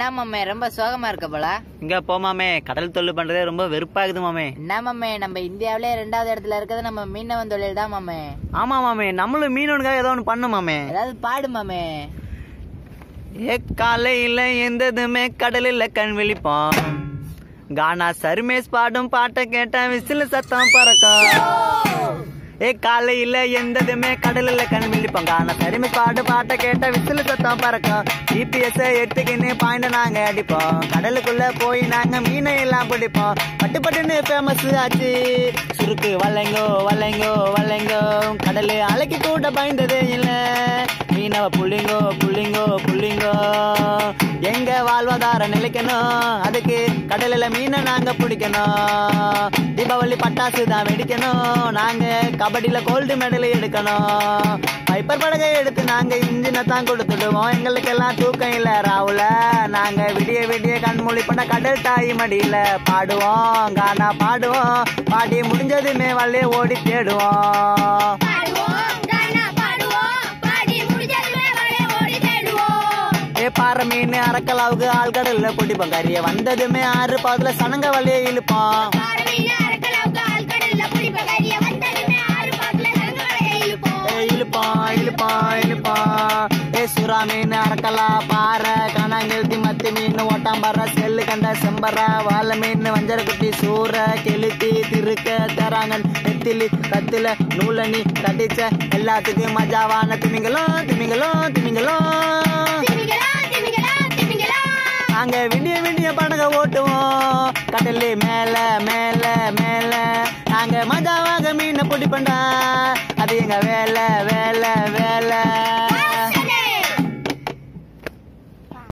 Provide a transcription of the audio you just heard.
என்ன மாமே ரொம்ப சோகமா இருக்க போல இங்க போமாமே கடல் தொழில் பண்றதே ரொம்ப வெறுப்பாகுது மாமே என்ன மாமே நம்ம இந்தியாவிலே ரெண்டாவது இடத்துல இருக்கிறது நம்ம மீனவன் தொழில் தான் மாமே ஆமா மாமே நம்மளும் மீனவனுக்காக ஏதோ ஒன்று பண்ணும் மாமே ஏதாவது பாடு மாமே ஏ காலையில எந்ததுமே கடலில் கண் விழிப்போம் கானா சர்மேஸ் பாடும் பாட்டை கேட்டா விசில் சத்தம் பறக்கும் ஏ காலையில எந்ததுமே கடலில் கண் விழிப்போம் கானா சர்மேஸ் பாடு பாட்டை கேட்டா விசில் சத்தம் பறக்கும் ஜிபிஎஸ் எடுத்துக்கின்னு பாயிண்ட் நாங்க அடிப்போம் கடலுக்குள்ள போய் நாங்க மீனை எல்லாம் பிடிப்போம் பட்டு பட்டுன்னு ஃபேமஸ் ஆச்சு சுருக்கு வல்லைங்கோ வல்லைங்கோ வல்லைங்கோ கடலு அலைக்கு கூட பயந்ததே இல்லை மீனவ புள்ளிங்கோ புள்ளிங்கோ புள்ளிங்கோ எங்க வாழ்வாதாரம் நிலைக்கணும் அதுக்கு கடலில் மீனை நாங்க பிடிக்கணும் தீபாவளி பட்டாசு தான் வெடிக்கணும் நாங்க கபடியில கோல்டு மெடல் எடுக்கணும் பைப்பர் படகை எடுத்து நாங்க இன்ஜினை தான் கொடுத்துடுவோம் எங்களுக்கு எல்லாம் தூக்கம் இல்ல ராவுல நாங்க விடிய விடிய கண்மொழி பண்ண கடல் தாய் மடியில பாடுவோம் கானா பாடுவோம் பாடி முடிஞ்சதுமே வள்ளிய ஓடி தேடுவோம் பாடுவோம் கானா பாடுவோம் பாடி முடிஞ்சதுமே வளைய ஓடி தேடுவோம் ஏ பாறை மீன் அரக்கலாவுக்கு ஆழ்கடல்ல பிடிப்போம் கறிய வந்ததுமே ஆறு பாதுல சனங்க வழிய இழுப்போம் பாரவீன அரக்கலாவுக்கு ஆழ்கடல்ல பிடிப்ப கரிய வந்ததுமே ஆறு பாட்டுல சங்கங்களை இழுப்போம் ஏ இழுப்போம் இழுப்போம் இழுப்போம் ஏ சுறா மீன் அரக்கலா பாறை கணங்கெழுத்தி மத்தி மீன் ஓட்டாம்பற செல்லு கண்ட செம்பற வாழை மீன் வஞ்சர குட்டி சூற கெளுத்தி திருக்க தராங்கன் நெத்திலி கத்தில நூலணி கடிச்ச எல்லாத்துக்கும் மஜாவான திமிங்கலம் திமிங்கலம் திமிங்கலம் திமிங்களா திமிங்களா திமிங்களா நாங்க விடிய விடிய படக ஓட்டுவோம் கடலு மேல மேல மேல நாங்க மஜாவாக மீனை பிடிப்பண்டா அது எங்க வேலை வேலை